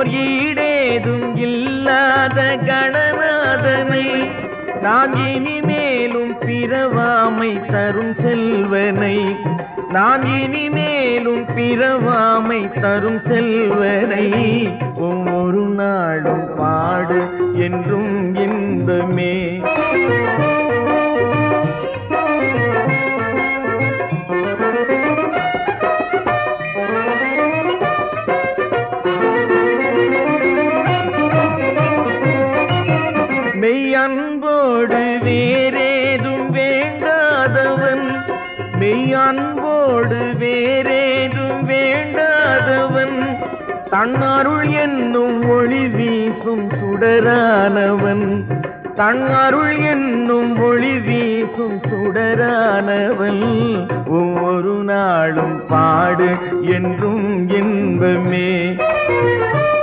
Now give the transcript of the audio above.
ஈடேதும் இல்லாத கணநாதனை நான் இனிமேலும் பிறவாமை தரும் செல்வனை நான் இனிமேலும் பிறவாமை தரும் செல்வனை ஒவ்வொரு நாளும் பாடு என்றும் இன்பமே மெய்யன்போடு வேறேதும் வேண்டாதவன் மெய்யன்போடு வேறேதும் வேண்டாதவன் தன்னருள் என்னும் ஒளி வீசும் சுடரானவன் தன்னருள் என்னும் ஒளி வீசும் சுடரானவன் ஒவ்வொரு நாளும் பாடு என்றும் இன்பமே